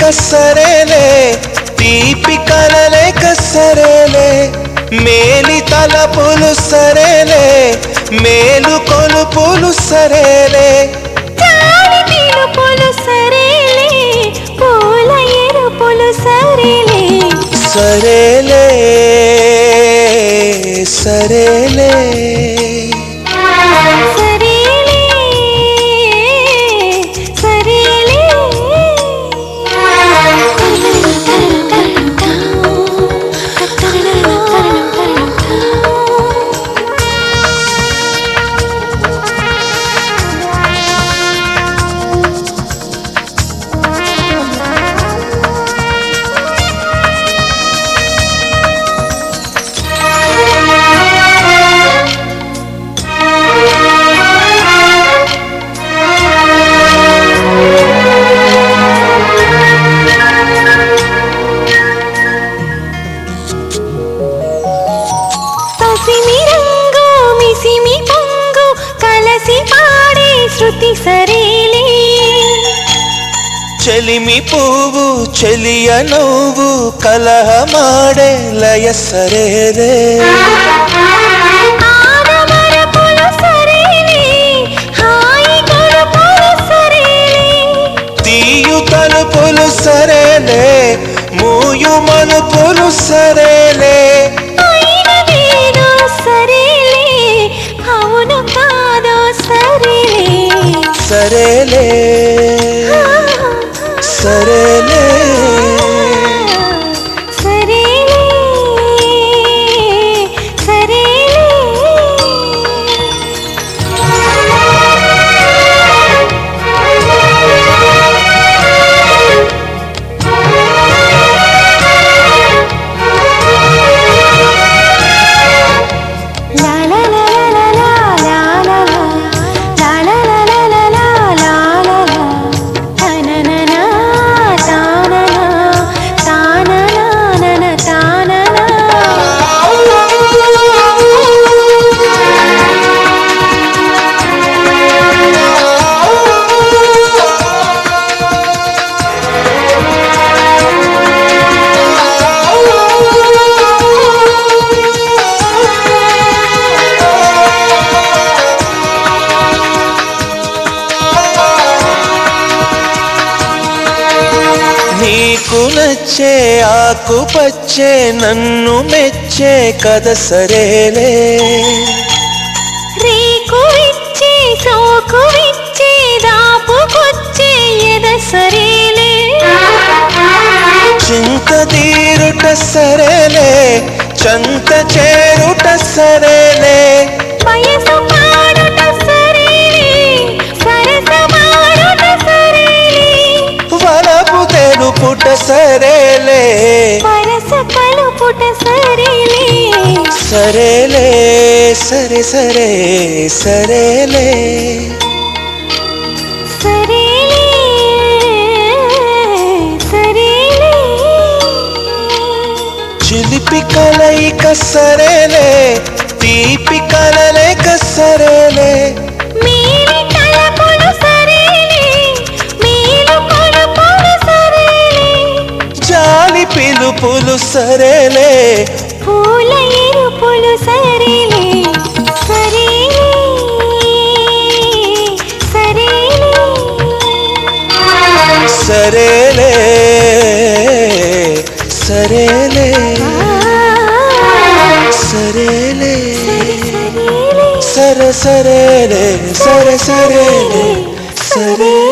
సరేలే తీపి కలలేక సరేలే మేలి తలపులు సరేలే మేలు కొలుపులు సరేలే తాడి పిలుపులు సరేలే పూల ఎరుపులు సరేలే సరేలే సరేలే సరేలే సరేలే పసిమి రంగు మిసిమి పొంగు కలసి పాడే శృతి సరేలే చెలిమి పువ్వు చెలియ నువ్వు కలహమాడే లయ సరేలే ఆడమరపులు సరేలే హాయి గొడుపులు సరేలే తీయు తలుపులు సరేలే మూయు మలుపులు సరేలే అయినదేదో సరేలే అవును కాదో సరేలే సరేలే సరేలే సరేలే లా లా లా లా లా లా లా లా లా లా లా లా లా లా లా లా తనననా తాననా తాననా తాననా నీకు నచ్చే ఆకు పచ్చే నన్ను మెచ్చే కథ సరేలే రేకు ఇచ్చే సోకు ఇచ్చే దాపుకొచ్చే ఎద సరేలే చింత తీరుట సరేలే చంత చేరుట సరేలే వయసు పాడుట సరేలే సరసమాడుట సరేలే వరపు తెలుపుట సరేలే వరస కలుపుట సరేలే సరేలే సరే సరే సరేలే సరేలే సరేలే చిలిపి కలయిక సరేలే తీపి కలలేక సరేలే మేలి తలపులు సరేలే మేలు కొలుపులు సరేలే జాలి పిలుపులు సరేలే పూల ఎరుపులు సరేలే సరేలే సరేలే సరేలే సరేలే సరేలే సరే సరేలే సరే సరేలే సరే